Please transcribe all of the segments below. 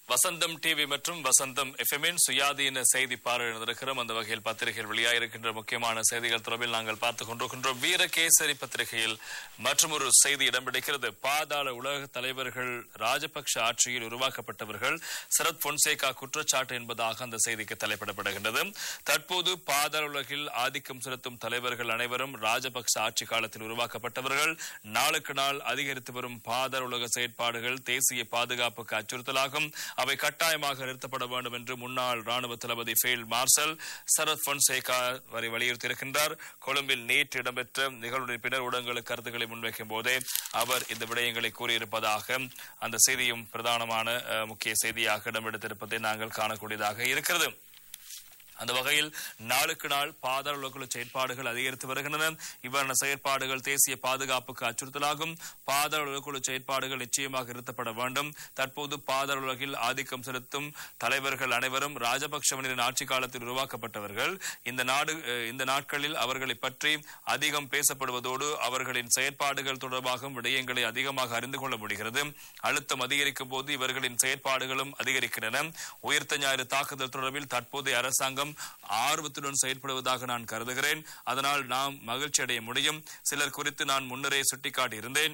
வசந்தம் TV மற்றும் வசந்தம் எஃப்எம்மின் சுயாதீன செய்தி பார்வையிடுகிறோம் அந்த வகையில் பத்திரிகையில் வெளியாயிருக்கின்ற முக்கியமான செய்திகள் தொடர்பில் நாங்கள் பார்த்துக் கொண்டிருக்கின்றோம் வீரகேசரி பத்திரிகையில் மற்றும் ஒரு செய்தி இடம் பிடிக்கிறது பாதாள உலக தலைவர்கள் ராஜபக்ஷ ஆட்சியில் உருவாக்கப்பட்டவர்கள் சரத் பொன்சேகா குற்றச்சாட்டு என்பதாக அந்த செய்திக்கு தலைப்பிடப்படுகின்றது தற்போது பாதாள உலகில் ஆதிக்கம் செலுத்தும் தலைவர்கள் அனைவரும் ராஜபக்ஷ ஆட்சி காலத்தில் உருவாக்கப்பட்டவர்கள் நாளுக்கு நாள் அதிகரித்து வரும் பாதாள உலக செயற்பாடுகள் தேசிய பாதுகாப்புக்கு அச்சுறுத்தலாகும் அவை கட்டாயமாக நிறுத்தப்பட வேண்டும் என்று முன்னாள் ராணுவ தளபதி ஃபீல்ட் மார்ஷல் சரத் பொன்சேகா வரை வலியுறுத்தியிருக்கின்றார் கொழும்பில் நேற்று இடம்பெற்ற நிகழ்வுடைய பின்னர் ஊடகங்களுக்கு கருத்துக்களை முன்வைக்கும் போதே அவர் இந்த விடயங்களை கூறியிருப்பதாக அந்த செய்தியும் பிரதானமான அஹ், முக்கிய செய்தியாக இடம்பெடுத்திருப்பதை நாங்கள் காணக்கூடியதாக இருக்கிறது அந்த வகையில் நாளுக்கு நாள் பாதாள உலகுல செயற்பாடுகள் அதிகரித்து வருகின்றன இவ்வாறான செயற்பாடுகள் தேசிய பாதுகாப்புக்கு அச்சுறுத்தலாகும் பாதாள உலகுல செயற்பாடுகள் நிச்சயமாக நிறுத்தப்பட வேண்டும் தற்போது பாதாள உலகில் ஆதிக்கம் செலுத்தும் தலைவர்கள் அனைவரும் ராஜபக்சவனின் ஆட்சி காலத்தில் உருவாக்கப்பட்டவர்கள் இந்த நாடு அஹ், இந்த நாட்களில் அவர்களை பற்றி அதிகம் பேசப்படுவதோடு அவர்களின் செயற்பாடுகள் தொடர்பாக விடயங்களை அதிகமாக அறிந்து கொள்ள முடிகிறது அழுத்தம் அதிகரிக்கும் போது இவர்களின் செயற்பாடுகளும் அதிகரிக்கின்றன உயிர்த்த ஞாயிறு தாக்குதல் தொடர்பில் தற்போதைய அரசாங்கம் ஆர்வத்துடன் செயல்படுவதாக நான் கருதுகிறேன் அதனால் நாம் மகிழ்ச்சி அடைய முடியும் சிலர் குறித்து நான் முன்னரே சுட்டிக்காட்டியிருந்தேன்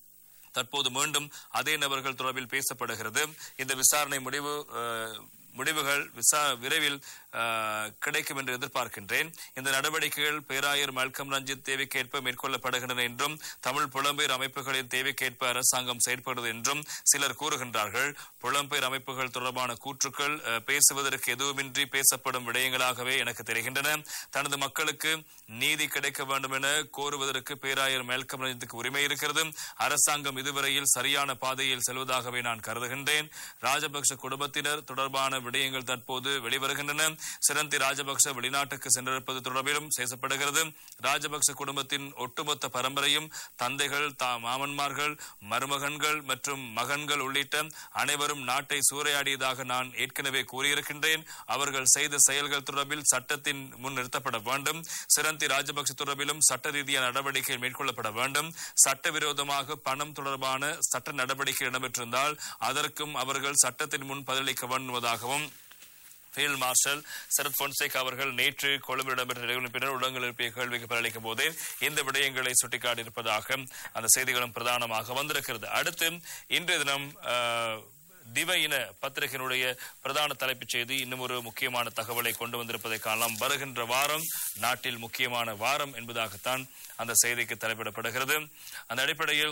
தற்போது மீண்டும் அதே நபர்கள் தொடர்பில் பேசப்படுகிறது இந்த விசாரணை முடிவு அஹ், முடிவுகள் விசா விரைவில் அஹ், கிடைக்கும் என்று எதிர்பார்க்கின்றேன் இந்த நடவடிக்கைகள் பேராயர் மல்கம் ரஞ்சித் தேவைக்கேற்ப மேற்கொள்ளப்படுகின்றன என்றும் தமிழ் புலம்பெயர் அமைப்புகளின் தேவைக்கேற்ப அரசாங்கம் செயற்படுகிறது என்றும் சிலர் கூறுகின்றார்கள் புலம்பெயர் அமைப்புகள் தொடர்பான கூற்றுக்கள் அஹ், பேசுவதற்கு எதுவுமின்றி பேசப்படும் விடயங்களாகவே எனக்கு தெரிகின்றன தனது மக்களுக்கு நீதி கிடைக்க வேண்டும் என கோருவதற்கு பேராயர் மேல்கம் ரஞ்சித்துக்கு உரிமை இருக்கிறது அரசாங்கம் இதுவரையில் சரியான பாதையில் செல்வதாகவே நான் கருதுகின்றேன் ராஜபக்ஷ குடும்பத்தினர் தொடர்பான விடயங்கள் தற்போது வெளிவருகின்றன சிரந்தி ராஜபக்ஷ வெளிநாட்டுக்கு சென்றிருப்பது தொடர்பிலும் பேசப்படுகிறது ராஜபக்ஷ குடும்பத்தின் ஒட்டுமொத்த பரம்பரையும் தந்தைகள் தா மாமன்மார்கள் மருமகன்கள் மற்றும் மகன்கள் உள்ளிட்ட அனைவரும் நாட்டை சூறையாடியதாக நான் ஏற்கனவே கூறியிருக்கின்றேன் அவர்கள் செய்த செயல்கள் தொடர்பில் சட்டத்தின் முன் நிறுத்தப்பட வேண்டும் சிரந்தி ராஜபக்ஷ தொடர்பிலும் சட்ட ரீதியான நடவடிக்கை மேற்கொள்ளப்பட வேண்டும் சட்டவிரோதமாக பணம் தொடர்பான சட்ட நடவடிக்கை இடம்பெற்றிருந்தால் அதற்கும் அவர்கள் சட்டத்தின் முன் பதிலளிக்க வேண்டுவதாகவும் ஃபீல்ட் மார்ஷல் சரத் பொன்சேக் அவர்கள் நேற்று கொழும்பில் இடம்பெற்ற நிகழ்வின் பின்னர் உடங்கள் எழுப்பிய கேள்விக்கு பதிலளிக்கும் போதே இந்த விடயங்களை சுட்டிக்காட்டியிருப்பதாக அந்த செய்திகளும் பிரதானமாக வந்திருக்கிறது அடுத்து இன்றைய தினம் ஆஹ், திவ இன பத்திரிகையினுடைய பிரதான தலைப்புச் செய்தி இன்னும் ஒரு முக்கியமான தகவலை கொண்டு வந்திருப்பதை காணலாம் வருகின்ற வாரம் நாட்டில் முக்கியமான வாரம் என்பதாகத்தான் அந்த செய்திக்கு தலைப்பிடப்படுகிறது அந்த அடிப்படையில்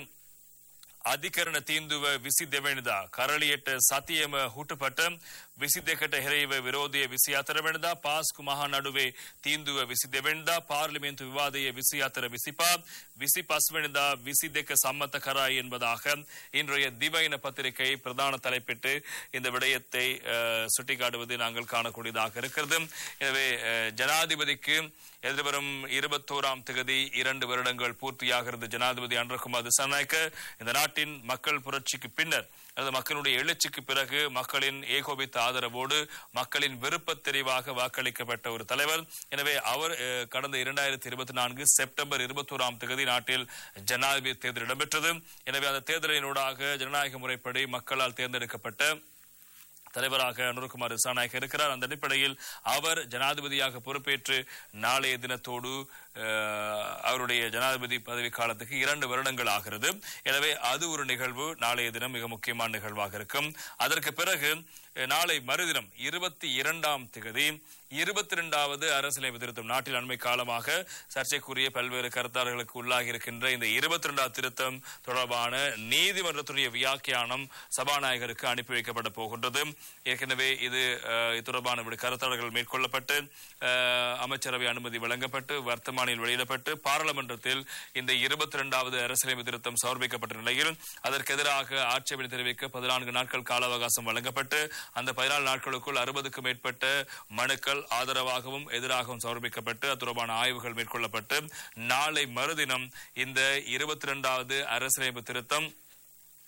ಅಧಿಕರಣ ತೀಂದುವ ವಿಸಿ ದೆವೆಣಿದ ಕರಳಿಯಟ್ಟ ಸತಿಯಮ ಹುಟ್ಟುಪಟ್ಟ ವಿಸಿ ದೆಕಟ ಹೆರೆಯುವ ವಿರೋಧಿಯ ವಿಸಿ ಅತರವೆಣಿದ ಪಾಸ್ಕು ಮಹಾ ನಡುವೆ ತೀಂದುವ ವಿಸಿ ದೆವೆಣಿದ ಪಾರ್ಲಿಮೆಂಟ್ ವಿವಾದೆಯ ವಿಸಿ ಅತರ ವಿಸಿಪ விசி பஸ்வெனிதா விசி தெக்க சம்மத்த கராய் என்பதாக இன்றைய திவைன பத்திரிகை பிரதான தலைப்பிட்டு இந்த விடயத்தை அஹ், சுட்டிக்காட்டுவதை நாங்கள் காணக்கூடியதாக இருக்கிறது எனவே அஹ், ஜனாதிபதிக்கு எதிர்வரும் இருபத்தோராம் தேதி இரண்டு வருடங்கள் பூர்த்தியாகிறது ஜனாதிபதி அன்றகுமார் திசாநாயக்க இந்த நாட்டின் மக்கள் புரட்சிக்கு பின்னர் அல்லது மக்களுடைய எழுச்சிக்கு பிறகு மக்களின் ஏகோபித்த ஆதரவோடு மக்களின் விருப்பத் தெரிவாக வாக்களிக்கப்பட்ட ஒரு தலைவர் எனவே அவர் அஹ், கடந்த இரண்டாயிரத்தி இருபத்தி நான்கு செப்டம்பர் இருபத்தோராம் தேதி நாட்டில் ஜனாதிபதி தேர்தல் இடம்பெற்றது எனவே அந்த தேர்தலினூடாக ஜனநாயக முறைப்படி மக்களால் தேர்ந்தெடுக்கப்பட்ட தலைவராக அனுர்குமார் திசாநாயக் இருக்கிறார் அந்த அடிப்படையில் அவர் ஜனாதிபதியாக பொறுப்பேற்று நாளைய தினத்தோடு அஹ், அவருடைய ஜனாதிபதி பதவி காலத்துக்கு இரண்டு வருடங்கள் ஆகிறது எனவே அது ஒரு நிகழ்வு நாளைய தினம் மிக முக்கியமான நிகழ்வாக இருக்கும் அதற்கு பிறகு அஹ், நாளை மறுதினம் இருபத்தி இரண்டாம் திகதி இருபத்தி இரண்டாவது அரசியலமைப்பு திருத்தம் நாட்டில் அண்மை காலமாக சர்ச்சைக்குரிய பல்வேறு கருத்தாளர்களுக்கு உள்ளாகி இருக்கின்ற இந்த இருபத்தி இரண்டாவது திருத்தம் தொடர்பான நீதிமன்றத்துடைய வியாக்கியானம் சபாநாயகருக்கு அனுப்பி வைக்கப்பட போகின்றது ஏற்கனவே இது அஹ், இது தொடர்பான விடு- கருத்தாளர்கள் மேற்கொள்ளப்பட்டு அஹ், அமைச்சரவை அனுமதி வழங்கப்பட்டு வர்த்தமானில் வெளியிடப்பட்டு பாராளுமன்றத்தில் இந்த இருபத்தி இரண்டாவது அரசியலமைப்பு திருத்தம் சமர்ப்பிக்கப்பட்ட நிலையில் அதற்கு எதிராக ஆட்சேபனை தெரிவிக்க பதினான்கு நாட்கள் கால அவகாசம் வழங்கப்பட்டு அந்த பதினாலு நாட்களுக்குள் அறுபதுக்கும் மேற்பட்ட மனுக்கள் ஆதரவாகவும் எதிராகவும் சமர்ப்பிக்கப்பட்டு அது தொடர்பான ஆய்வுகள் மேற்கொள்ளப்பட்டு நாளை மறுதினம் இந்த இருபத்தி இரண்டாவது அரசியலமைப்பு திருத்தம்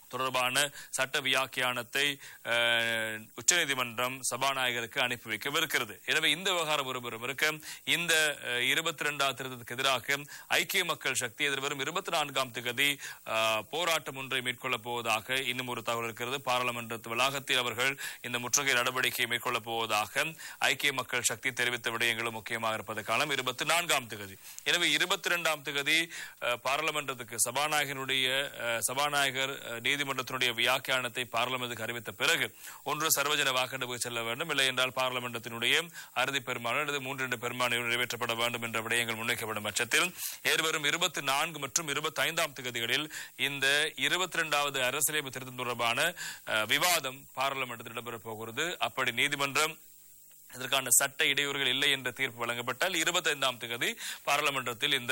தொடர்பான சட்ட வியாக்கியானத்தை அஹ், உச்சநீதிமன்றம் சபாநாயகருக்கு அனுப்பி வைக்கவிருக்கிறது எனவே இந்த விவகாரம் ஒருபுறம் இருக்க இந்த இருபத்தி இரண்டாம் திருத்தத்துக்கு எதிராக ஐக்கிய மக்கள் சக்தி எதிர்வரும் இருபத்தி நான்காம் தேதி அஹ், போராட்டம் ஒன்றை மேற்கொள்ளப் போவதாக இன்னும் ஒரு தகவல் இருக்கிறது பாராளுமன்ற வளாகத்தில் அவர்கள் இந்த முற்றுகை நடவடிக்கையை மேற்கொள்ளப் போவதாக ஐக்கிய மக்கள் சக்தி தெரிவித்த விடயங்களும் முக்கியமாக இருப்பது காலம் இருபத்தி நான்காம் தேதி எனவே இருபத்தி இரண்டாம் தேதி பாராளுமன்றத்துக்கு சபாநாயகனுடைய அஹ், சபாநாயகர் அஹ், நீதிமன்றத்தினுடைய வியாக்கியானத்தை பார்லமெண்டுக்கு அறிவித்த பிறகு ஒன்று சர்வஜன வாக்கெடுப்புக்கு செல்ல வேண்டும் இல்லை என்றால் பார்லமெண்டத்தினுடைய அறுதி பெரும்பான்மை அல்லது மூன்று பெரும்பான்மை நிறைவேற்றப்பட வேண்டும் என்ற விடயங்கள் முன்வைக்கப்படும் பட்சத்தில் ஏறுவரும் இருபத்தி நான்கு மற்றும் இருபத்தி ஐந்தாம் தேதிகளில் இந்த இருபத்தி இரண்டாவது அரசியலமைப்பு திருத்தம் தொடர்பான அஹ், விவாதம் பார்லமெண்டத்தில் இடம்பெறப் போகிறது அப்படி நீதிமன்றம் இதற்கான சட்ட இடையூறுகள் இல்லை என்ற தீர்ப்பு வழங்கப்பட்டால் இருபத்தைந்தாம் தேதி பாராளுமன்றத்தில் இந்த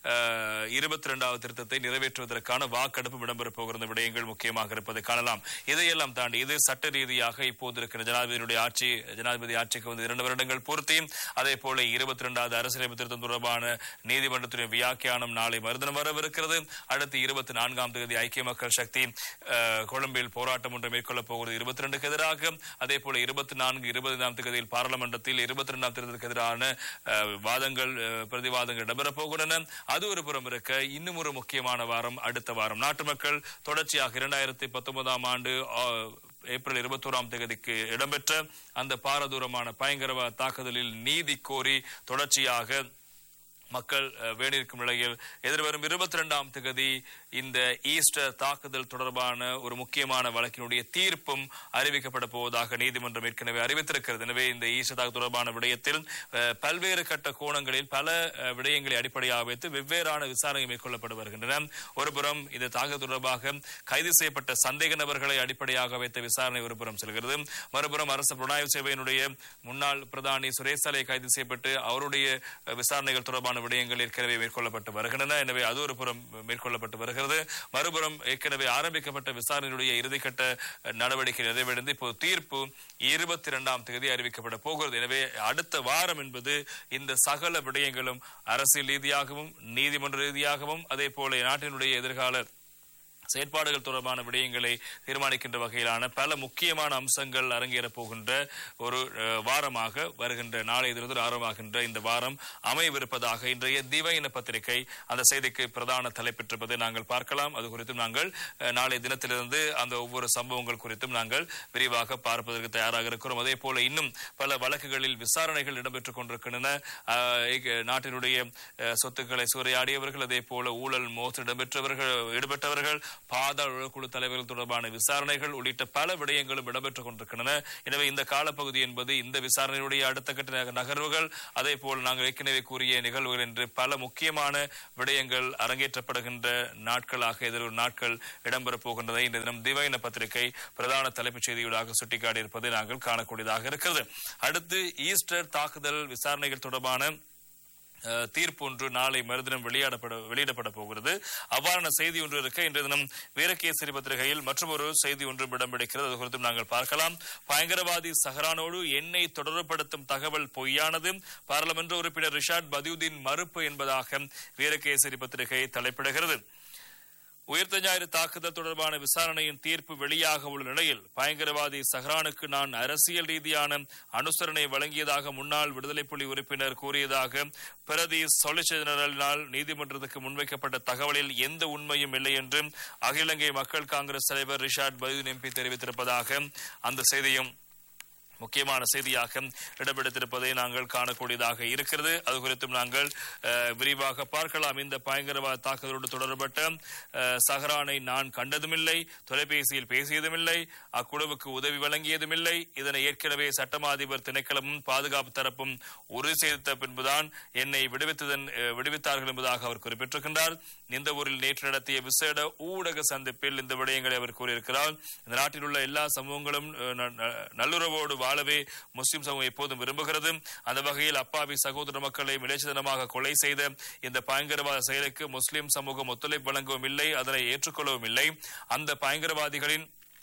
இருபத்தி இரண்டாவது திருத்தத்தை நிறைவேற்றுவதற்கான வாக்கெடுப்பு இடம்பெறப் போகிற விடயங்கள் முக்கியமாக இருப்பதை காணலாம் இதையெல்லாம் தாண்டி இது சட்ட ரீதியாக இப்போது இருக்கிற ஜனாதிபதியுடைய ஆட்சி ஜனாதிபதி ஆட்சிக்கு வந்து இரண்டு வருடங்கள் பூர்த்தி அதே போல இருபத்தி இரண்டாவது அரசியலமைப்பு திருத்தம் தொடர்பான நீதிமன்றத்துடைய வியாக்கியானம் நாளை மறுதினம் வரவிருக்கிறது அடுத்து இருபத்தி நான்காம் தேதி ஐக்கிய மக்கள் சக்தி அஹ், கொழும்பில் போராட்டம் ஒன்றை மேற்கொள்ளப் போகிறது இருபத்தி ரெண்டுக்கு எதிராக அதே போல இருபத்தி நான்கு இருபதாம் தேதியில் பார்லமெண்டத்தில் இருபத்தி இரண்டாம் தேர்தலுக்கு எதிரான அஹ், வாதங்கள் அஹ், பிரதிவாதங்கள் இடம்பெறப் போகின்றன அது ஒரு புறம் இருக்க இன்னும் ஒரு முக்கியமான வாரம் அடுத்த வாரம் நாட்டு மக்கள் தொடர்ச்சியாக இரண்டாயிரத்தி பத்தொன்பதாம் ஆண்டு அஹ், ஏப்ரல் இருபத்தோராம் தேதிக்கு இடம்பெற்ற அந்த பாரதூரமான பயங்கரவாத தாக்குதலில் நீதி கோரி தொடர்ச்சியாக மக்கள் அஹ், வேண்டியிருக்கும் நிலையில் எதிர்வரும் இருபத்தி இரண்டாம் தேதி இந்த ஈஸ்டர் தாக்குதல் தொடர்பான ஒரு முக்கியமான வழக்கினுடைய தீர்ப்பும் அறிவிக்கப்பட போவதாக நீதிமன்றம் ஏற்கனவே அறிவித்திருக்கிறது எனவே இந்த ஈஸ்டர் தாக்குதல் தொடர்பான விடயத்தில் அஹ், பல்வேறு கட்ட கோணங்களில் பல அஹ், விடயங்களை அடிப்படையாக வைத்து வெவ்வேறான விசாரணை மேற்கொள்ளப்பட்டு வருகின்றன ஒருபுறம் இந்த தாக்குதல் தொடர்பாக கைது செய்யப்பட்ட சந்தேக நபர்களை அடிப்படையாக வைத்த விசாரணை ஒருபுறம் செல்கிறது மறுபுறம் அரசு புலனாய்வு சேவையினுடைய முன்னாள் பிரதானி சுரேஷ் சாலை கைது செய்யப்பட்டு அவருடைய அஹ், விசாரணைகள் தொடர்பான விடயங்கள் ஏற்கனவே மேற்கொள்ளப்பட்டு வருகின்றன எனவே அது ஒரு புறம் மேற்கொள்ளப்பட்டு வருகிறது மறுபுறம் ஏற்கனவே ஆரம்பிக்கப்பட்ட விசாரணையுடைய இறுதிக்கட்ட அஹ், நடவடிக்கை நிறைவடைந்து இப்போ தீர்ப்பு இருபத்தி இரண்டாம் தேதி அறிவிக்கப்பட போகிறது எனவே அடுத்த வாரம் என்பது இந்த சகல விடயங்களும் அரசியல் ரீதியாகவும் நீதிமன்ற ரீதியாகவும் அதே போல நாட்டினுடைய எதிர்கால செயற்பாடுகள் தொடர்பான விடயங்களை தீர்மானிக்கின்ற வகையிலான பல முக்கியமான அம்சங்கள் அரங்கேறப் போகின்ற ஒரு அஹ், வாரமாக வருகின்ற நாளையிலிருந்து ஆரம்பமாகின்ற இந்த வாரம் அமையவிருப்பதாக இன்றைய திவையின பத்திரிகை அந்த செய்திக்கு பிரதான தலைப்பெற்றிருப்பதை நாங்கள் பார்க்கலாம் அது குறித்தும் நாங்கள் அஹ், நாளைய தினத்திலிருந்து அந்த ஒவ்வொரு சம்பவங்கள் குறித்தும் நாங்கள் விரிவாக பார்ப்பதற்கு தயாராக இருக்கிறோம் அதே போல இன்னும் பல வழக்குகளில் விசாரணைகள் இடம்பெற்றுக் கொண்டிருக்கின்றன அஹ், இங்க நாட்டினுடைய அஹ், சொத்துக்களை சூறையாடியவர்கள் அதே போல ஊழல் மோசடி இடம்பெற்றவர்கள் ஈடுபட்டவர்கள் பாதாள குழு தலைவர்கள் தொடர்பான விசாரணைகள் உள்ளிட்ட பல விடயங்களும் இடம்பெற்றுக் கொண்டிருக்கின்றன எனவே இந்த காலப்பகுதி என்பது இந்த விசாரணையுடைய அடுத்த கட்ட நகர்வுகள் அதே போல் நாங்கள் ஏற்கனவே கூறிய நிகழ்வுகள் என்று பல முக்கியமான விடயங்கள் அரங்கேற்றப்படுகின்ற நாட்களாக எதிர்வரும் நாட்கள் இடம்பெறப் போகின்றதை இந்த தினம் திவைன பத்திரிகை பிரதான தலைப்புச் செய்திகளாக சுட்டிக்காட்டியிருப்பதை நாங்கள் காணக்கூடியதாக இருக்கிறது அடுத்து ஈஸ்டர் தாக்குதல் விசாரணைகள் தொடர்பான அஹ், தீர்ப்பு ஒன்று நாளை மறுதினம் வெளியிடப்பட வெளியிடப்பட போகிறது அவ்வாறான செய்தி ஒன்று இருக்க இன்றைய தினம் வீரகேசரி பத்திரிகையில் மற்றொரு செய்தி ஒன்று இடம் பிடிக்கிறது அது குறித்தும் நாங்கள் பார்க்கலாம் பயங்கரவாதி சஹரானோடு எண்ணெய் தொடர்புபடுத்தும் தகவல் பொய்யானது பாராளுமன்ற உறுப்பினர் ரிஷாட் பதியுதீன் மறுப்பு என்பதாக வீரகேசரி பத்திரிகை தலைப்பிடுகிறது உயிர்த்த ஞாயிறு தாக்குதல் தொடர்பான விசாரணையின் தீர்ப்பு வெளியாக உள்ள நிலையில் பயங்கரவாதி சஹ்ரானுக்கு நான் அரசியல் ரீதியான அனுசரணை வழங்கியதாக முன்னாள் விடுதலை புலி உறுப்பினர் கூறியதாக பிரதி சொலிசிட்டர் ஜெனரலினால் நீதிமன்றத்துக்கு முன்வைக்கப்பட்ட தகவலில் எந்த உண்மையும் இல்லை என்று அகில இலங்கை மக்கள் காங்கிரஸ் தலைவர் ரிஷாட் பதுன் எம்பி தெரிவித்திருப்பதாக அந்த செய்தியும் முக்கியமான செய்தியாக இடம்பெடுத்திருப்பதை நாங்கள் காணக்கூடியதாக இருக்கிறது அது குறித்தும் நாங்கள் அஹ், விரிவாக பார்க்கலாம் இந்த பயங்கரவாத தாக்குதலோடு தொடர்பட்ட அஹ், சஹரானை நான் கண்டதுமில்லை தொலைபேசியில் பேசியதுமில்லை அக்குழுவுக்கு உதவி வழங்கியதுமில்லை இதனை ஏற்கனவே சட்டமா அதிபர் திணைக்களமும் பாதுகாப்பு தரப்பும் உறுதி செய்த பின்புதான் என்னை விடுவித்ததன் அஹ், விடுவித்தார்கள் என்பதாக அவர் குறிப்பிட்டிருக்கின்றார் இந்த ஊரில் நேற்று நடத்திய விசேட ஊடக சந்திப்பில் இந்த விடயங்களை அவர் கூறியிருக்கிறார் இந்த நாட்டில் உள்ள எல்லா சமூகங்களும் அஹ், ந- ந- நல்லுறவோடு வாழவே முஸ்லிம் சமூகம் எப்போதும் விரும்புகிறது அந்த வகையில் அப்பாவி சகோதர மக்களை விளைச்சதனமாக கொலை செய்த இந்த பயங்கரவாத செயலுக்கு முஸ்லிம் சமூகம் ஒத்துழைப்பு வழங்கவும் இல்லை அதனை ஏற்றுக்கொள்ளவும் இல்லை அந்த பயங்கரவாதிகளின்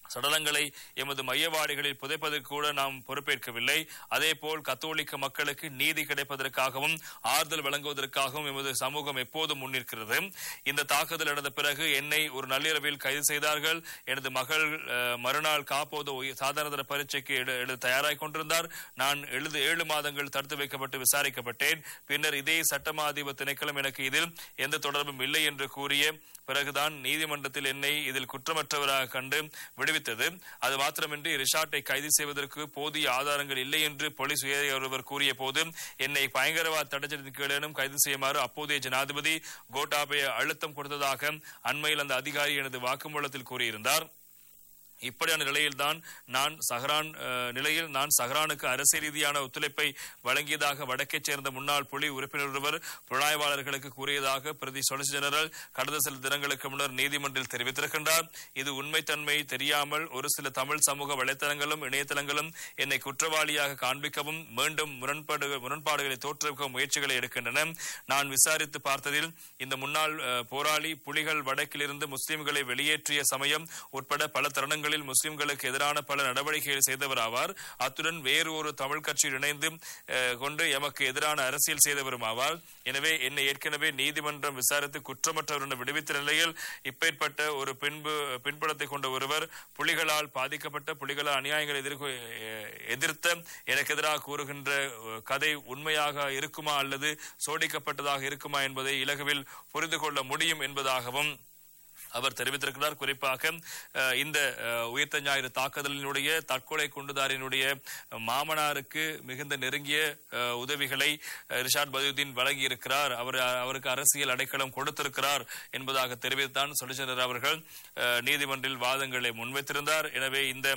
சடலங்களை எமது மையவாடிகளில் புதைப்பதற்கு கூட நாம் பொறுப்பேற்கவில்லை அதேபோல் கத்தோலிக்க மக்களுக்கு நீதி கிடைப்பதற்காகவும் ஆறுதல் வழங்குவதற்காகவும் எமது சமூகம் எப்போதும் முன்னிற்கிறது இந்த தாக்குதல் நடந்த பிறகு என்னை ஒரு நள்ளிரவில் கைது செய்தார்கள் எனது மகள் அஹ், மறுநாள் காப்போது உய- சாதாரண தர பரீட்சைக்கு எழு- எழுத தயாராக கொண்டிருந்தார் நான் எழுது ஏழு மாதங்கள் தடுத்து வைக்கப்பட்டு விசாரிக்கப்பட்டேன் பின்னர் இதே சட்டமா அதிபர் திணைக்களம் எனக்கு இதில் எந்த தொடர்பும் இல்லை என்று கூறிய பிறகுதான் நீதிமன்றத்தில் என்னை இதில் குற்றமற்றவராக கண்டு விடுவித்தது அது மாத்திரமின்றி ரிஷாட்டை கைது செய்வதற்கு போதிய ஆதாரங்கள் இல்லை என்று போலீஸ் உயரிய ஒருவர் கூறிய போது என்னை பயங்கரவாத தடைச்சட்டத்தின் கீழேனும் கைது செய்யுமாறு அப்போதைய ஜனாதிபதி கோட்டாபய அழுத்தம் கொடுத்ததாக அண்மையில் அந்த அதிகாரி எனது வாக்குமூலத்தில் கூறியிருந்தார் இப்படியான நிலையில்தான் நான் சஹரான் அஹ், நிலையில் நான் சஹரானுக்கு அரசியல் ரீதியான ஒத்துழைப்பை வழங்கியதாக வடக்கைச் சேர்ந்த முன்னாள் புலி உறுப்பினர் ஒருவர் புலனாய்வாளர்களுக்கு கூறியதாக பிரதி சொலிசிட்டர் ஜெனரல் கடந்த சில தினங்களுக்கு முன்னர் நீதிமன்றில் தெரிவித்திருக்கின்றார் இது உண்மைத்தன்மை தெரியாமல் ஒரு சில தமிழ் சமூக வலைத்தளங்களும் இணையதளங்களும் என்னை குற்றவாளியாக காண்பிக்கவும் மீண்டும் முரண்பாடு முரண்பாடுகளை தோற்றுவிக்க முயற்சிகளை எடுக்கின்றன நான் விசாரித்து பார்த்ததில் இந்த முன்னாள் அஹ், போராளி புலிகள் வடக்கிலிருந்து முஸ்லிம்களை வெளியேற்றிய சமயம் உட்பட பல தருணங்களில் முஸ்லிம்களுக்கு எதிரான பல நடவடிக்கைகளை செய்தவர் ஆவார் அத்துடன் வேறு ஒரு தமிழ் கட்சியில் இணைந்து அஹ், கொண்டு எமக்கு எதிரான அரசியல் செய்தவரும் ஆவார் எனவே என்னை ஏற்கனவே நீதிமன்றம் விசாரித்து குற்றமற்றவர் என விடுவித்த நிலையில் இப்பேற்பட்ட ஒரு பின்பு பின்புலத்தை கொண்ட ஒருவர் புலிகளால் பாதிக்கப்பட்ட புலிகளால் அநியாயங்களை எதிர்கொ அஹ், எதிர்த்த எனக்கு எதிராக கூறுகின்ற அஹ், கதை உண்மையாக இருக்குமா அல்லது சோடிக்கப்பட்டதாக இருக்குமா என்பதை இலகுவில் புரிந்து கொள்ள முடியும் என்பதாகவும் அவர் தெரிவித்திருக்கிறார் குறிப்பாக அஹ், இந்த அஹ், உயிர்த்த ஞாயிறு தாக்குதலினுடைய தற்கொலை குண்டுதாரினுடைய மாமனாருக்கு மிகுந்த நெருங்கிய அஹ், உதவிகளை அஹ், ரிஷாட் பதியுதீன் வழங்கியிருக்கிறார் அவர் அவருக்கு அரசியல் அடைக்கலம் கொடுத்திருக்கிறார் என்பதாக தெரிவித்தான் சொலிசிட்டர் அவர்கள் அஹ், நீதிமன்றில் வாதங்களை முன்வைத்திருந்தார் எனவே இந்த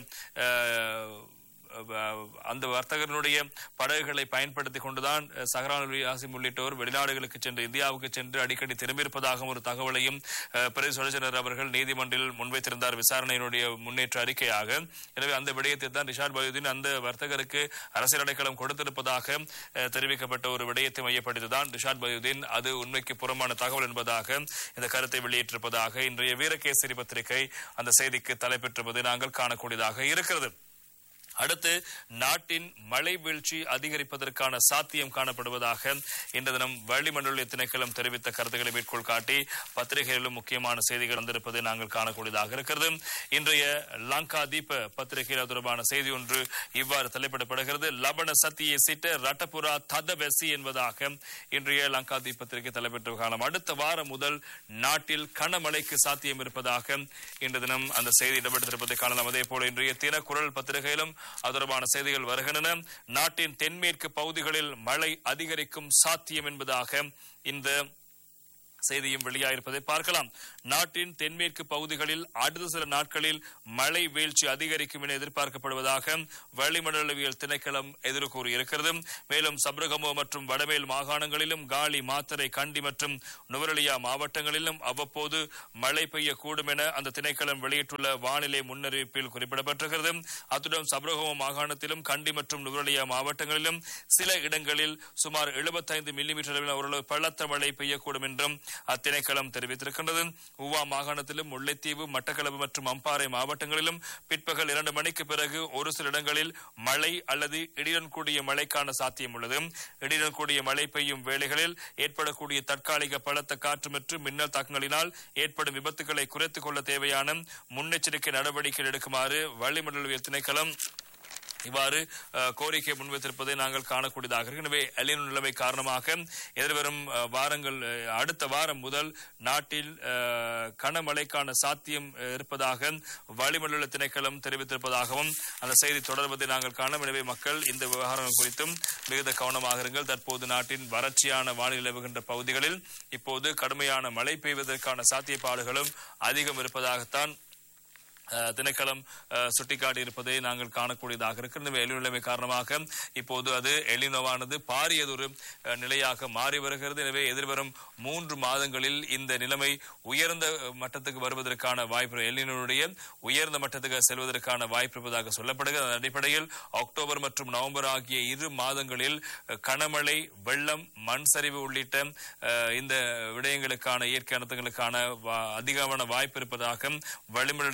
அஹ், அஹ் அந்த வர்த்தகர்களுடைய படகுகளை பயன்படுத்திக் கொண்டுதான் அஹ், சஹரான் அலி ஆசிம் உள்ளிட்டோர் வெளிநாடுகளுக்கு சென்று இந்தியாவுக்கு சென்று அடிக்கடி திரும்பியிருப்பதாகவும் ஒரு தகவலையும் அஹ், பிரதி சொலிசிட்டர் அவர்கள் நீதிமன்றில் முன்வைத்திருந்தார் விசாரணையினுடைய முன்னேற்ற அறிக்கையாக எனவே அந்த விடயத்தை தான் ரிஷாட் பயுதீன் அந்த வர்த்தகருக்கு அரசியல் அடைக்கலம் கொடுத்திருப்பதாக அஹ், தெரிவிக்கப்பட்ட ஒரு விடயத்தை மையப்படுத்திதான் ரிஷாட் பயுதீன் அது உண்மைக்கு புறமான தகவல் என்பதாக இந்த கருத்தை வெளியிட்டிருப்பதாக இன்றைய வீரகேசரி பத்திரிகை அந்த செய்திக்கு தலைப்பெற்றிருப்பதை நாங்கள் காணக்கூடியதாக இருக்கிறது அடுத்து நாட்டின் மழை வீழ்ச்சி அதிகரிப்பதற்கான சாத்தியம் காணப்படுவதாக இன்று தினம் வளிமண்டல திணைக்களம் தெரிவித்த கருத்துக்களை மேற்கோள் காட்டி பத்திரிகைகளிலும் முக்கியமான செய்திகள் வந்திருப்பதை நாங்கள் காணக்கூடியதாக இருக்கிறது இன்றைய லங்கா தீப பத்திரிகையில் அது தொடர்பான செய்தி ஒன்று இவ்வாறு தலைப்பிடப்படுகிறது லபன சத்தியை சிட்ட ரட்டபுரா ததவெசி என்பதாக இன்றைய லங்கா தீப் பத்திரிகை தலைப்பெற்ற காலம் அடுத்த வாரம் முதல் நாட்டில் கனமழைக்கு சாத்தியம் இருப்பதாக இன்று தினம் அந்த செய்தி இடம்பெற்றிருப்பதை காணலாம் அதே போல இன்றைய தினக்குரல் பத்திரிகையிலும் அது தொடர்பான செய்திகள் வருகின்றன நாட்டின் தென்மேற்கு பகுதிகளில் மழை அதிகரிக்கும் சாத்தியம் என்பதாக இந்த செய்தியும் வெளியாயிருப்பதை பார்க்கலாம் நாட்டின் தென்மேற்கு பகுதிகளில் அடுத்த சில நாட்களில் மழை வீழ்ச்சி அதிகரிக்கும் என எதிர்பார்க்கப்படுவதாக வளிமண்டலவியல் திணைக்களம் எதிர்கூறியிருக்கிறது மேலும் சப்ரகமோ மற்றும் வடமேல் மாகாணங்களிலும் காலி மாத்தரை கண்டி மற்றும் நுவரலியா மாவட்டங்களிலும் அவ்வப்போது மழை பெய்யக்கூடும் என அந்த திணைக்களம் வெளியிட்டுள்ள வானிலை முன்னறிவிப்பில் குறிப்பிடப்பட்டிருக்கிறது அத்துடன் சப்ரகமோ மாகாணத்திலும் கண்டி மற்றும் நுவரலியா மாவட்டங்களிலும் சில இடங்களில் சுமார் 75 மில்லிமீட்டர் அளவில் ஓரளவு பலத்த மழை பெய்யக்கூடும் என்றும் அத்திணைக்களம் தெரிவித்திருக்கின்றது ஊவா மாகாணத்திலும் முல்லைத்தீவு மட்டக்களப்பு மற்றும் அம்பாறை மாவட்டங்களிலும் பிற்பகல் இரண்டு மணிக்கு பிறகு ஒரு சில இடங்களில் மழை அல்லது இடியுடன் கூடிய மழைக்கான சாத்தியம் உள்ளது இடியுடன் கூடிய மழை பெய்யும் வேளைகளில் ஏற்படக்கூடிய தற்காலிக பலத்த காற்று மற்றும் மின்னல் தாக்கங்களினால் ஏற்படும் விபத்துகளை குறைத்துக் கொள்ள தேவையான முன்னெச்சரிக்கை நடவடிக்கைகள் எடுக்குமாறு வளிமண்டலவியல் திணைக்களம் இவ்வாறு அஹ், கோரிக்கை முன்வைத்திருப்பதை நாங்கள் காணக்கூடியதாக இருக்கு. எனவே எலினோ நிலைமை காரணமாக எதிர்வரும் அஹ், வாரங்கள் அஹ், அடுத்த வாரம் முதல் நாட்டில் அஹ், கனமழைக்கான சாத்தியம் அஹ், இருப்பதாக வளிமண்டல திணைக்களம் தெரிவித்திருப்பதாகவும் அந்த செய்தி தொடர்வதை நாங்கள் காணோம் எனவே மக்கள் இந்த விவகாரங்கள் குறித்தும் மிகுந்த கவனமாக இருங்கள் தற்போது நாட்டின் வறட்சியான வானிலை நிலவுகின்ற பகுதிகளில் இப்போது கடுமையான மழை பெய்வதற்கான சாத்தியப்பாடுகளும் அதிகம் இருப்பதாகத்தான் அஹ், திணைக்களம் அஹ், சுட்டிக்காட்டியிருப்பதை நாங்கள் காணக்கூடியதாக இருக்கிறது எலிநிலைமை காரணமாக இப்போது அது எலினோவானது பாரியதொரு அஹ், நிலையாக மாறி வருகிறது எனவே எதிர்வரும் மூன்று மாதங்களில் இந்த நிலைமை உயர்ந்த அஹ், மட்டத்துக்கு வருவதற்கான வாய்ப்பு எலினுடைய உயர்ந்த மட்டத்துக்கு செல்வதற்கான வாய்ப்பு இருப்பதாக சொல்லப்படுகிறது அதன் அடிப்படையில் அக்டோபர் மற்றும் நவம்பர் ஆகிய இரு மாதங்களில் அஹ், கனமழை வெள்ளம் மண் சரிவு உள்ளிட்ட அஹ், இந்த விடயங்களுக்கான இயற்கை அனர்த்தங்களுக்கான வா- அதிகமான வாய்ப்பு இருப்பதாக வளிமண்டல திணைக்களத்தினுடைய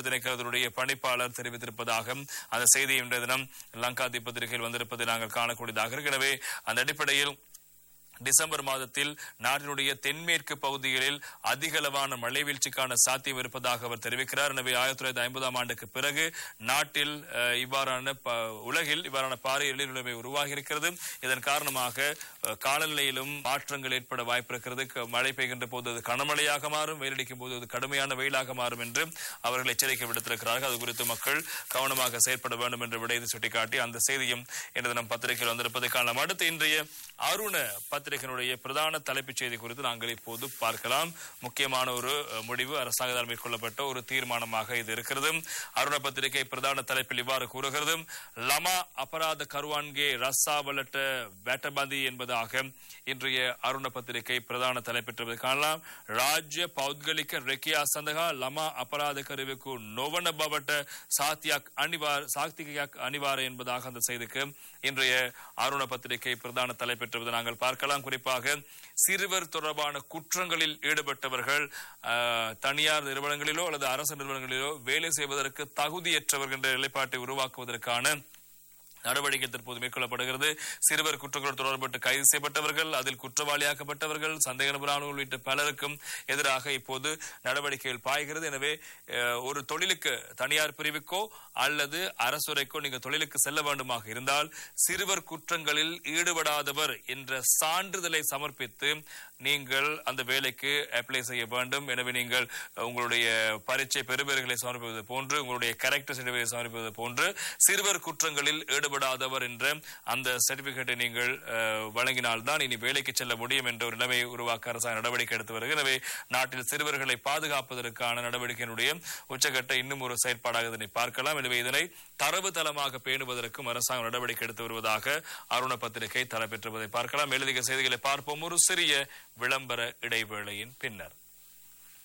அதனுடைய பணிப்பாளர் தெரிவித்திருப்பதாக அந்த செய்தி இன்றைய தினம் லங்காதி பத்திரிகையில் வந்திருப்பதை நாங்கள் காணக்கூடியதாக இருக்கு. எனவே அந்த அடிப்படையில் டிசம்பர் மாதத்தில் நாட்டினுடைய தென்மேற்கு பகுதிகளில் அதிகளவான மழை வீழ்ச்சிக்கான சாத்தியம் இருப்பதாக அவர் தெரிவிக்கிறார் எனவே ஆயிரத்தி தொள்ளாயிரத்தி ஐம்பதாம் ஆண்டுக்கு பிறகு நாட்டில் அஹ், இவ்வாறான ப- உலகில் இவ்வாறான பாறை நிலைமை உருவாகி இருக்கிறது இதன் காரணமாக அஹ், காலநிலையிலும் மாற்றங்கள் ஏற்பட வாய்ப்பு இருக்கிறது க- மழை பெய்கின்ற போது அது கனமழையாக மாறும் வெயிலடிக்கும் போது அது கடுமையான வெயிலாக மாறும் என்று அவர்கள் எச்சரிக்கை விடுத்திருக்கிறார்கள் அது குறித்து மக்கள் கவனமாக செயற்பட வேண்டும் என்று விடையை சுட்டிக்காட்டி அந்த செய்தியும் இன்று தினம் பத்திரிகையில் வந்திருப்பதை காணலாம் அடுத்து இன்றைய அருண பத்திரிகையினுடைய பிரதான தலைப்புச் செய்தி குறித்து நாங்கள் இப்போது பார்க்கலாம் முக்கியமான ஒரு அஹ், முடிவு அரசாங்கத்தால் மேற்கொள்ளப்பட்ட ஒரு தீர்மானமாக இது இருக்கிறது அருண பத்திரிகை பிரதான தலைப்பில் இவ்வாறு கூறுகிறது லமா அபராத கருவான்கே ரசாவலட்ட வேட்டபதி என்பதாக இன்றைய அருண பத்திரிகை பிரதான தலைப்பெற்றதை காணலாம் ராஜ்ய பௌத்கலிக ரெக்கியா சந்தகா லமா அபராத கருவிக்கு நொவன பவட்ட சாத்தியாக் அணிவார் சாக்திகாக் அணிவார என்பதாக அந்த செய்திக்கு இன்றைய அருண பத்திரிகை பிரதான தலைப்பெற்றுவதை நாங்கள் பார்க்கலாம் குறிப்பாக சிறுவர் தொடர்பான குற்றங்களில் ஈடுபட்டவர்கள் ஆஹ், தனியார் நிறுவனங்களிலோ அல்லது அரசு நிறுவனங்களிலோ வேலை செய்வதற்கு தகுதியற்றவர்கள் என்ற நிலைப்பாட்டை உருவாக்குவதற்கான நடவடிக்கை தற்போது மேற்கொள்ளப்படுகிறது சிறுவர் குற்றங்களோடு தொடர்பட்டு கைது செய்யப்பட்டவர்கள் அதில் குற்றவாளியாக்கப்பட்டவர்கள் சந்தேக நபரானவர்கள் உள்ளிட்ட பலருக்கும் எதிராக இப்போது நடவடிக்கைகள் பாய்கிறது எனவே அஹ், ஒரு தொழிலுக்கு தனியார் பிரிவுக்கோ அல்லது அரசுரைக்கோ நீங்கள் தொழிலுக்கு செல்ல வேண்டுமாக இருந்தால் சிறுவர் குற்றங்களில் ஈடுபடாதவர் என்ற சான்றிதழை சமர்ப்பித்து நீங்கள் அந்த வேலைக்கு அப்ளை செய்ய வேண்டும் எனவே நீங்கள் உங்களுடைய பரீட்சை பெறுபேறுகளை சமர்ப்பிப்பது போன்று உங்களுடைய கேரக்டர் சர்டிபிகேட் சமர்ப்பிப்பது போன்று சிறுவர் குற்றங்களில் ஈடுபடாதவர் என்ற அந்த சர்டிபிகேட்டை நீங்கள் அஹ், வழங்கினால்தான் இனி வேலைக்கு செல்ல முடியும் என்ற ஒரு நிலைமையை உருவாக்க அரசாங்கம் நடவடிக்கை எடுத்து வருகிறது எனவே நாட்டில் சிறுவர்களை பாதுகாப்பதற்கான நடவடிக்கையினுடைய உச்சகட்ட இன்னும் ஒரு செயற்பாடாக இதனை பார்க்கலாம் எனவே இதனை தரவு தளமாக பேணுவதற்கும் அரசாங்கம் நடவடிக்கை எடுத்து வருவதாக அருண பத்திரிகை தலைப்பெற்றுவதை பார்க்கலாம் எழுதிய செய்திகளை பார்ப்போம் ஒரு சிறிய விளம்பர இடைவேளையின் பின்னர்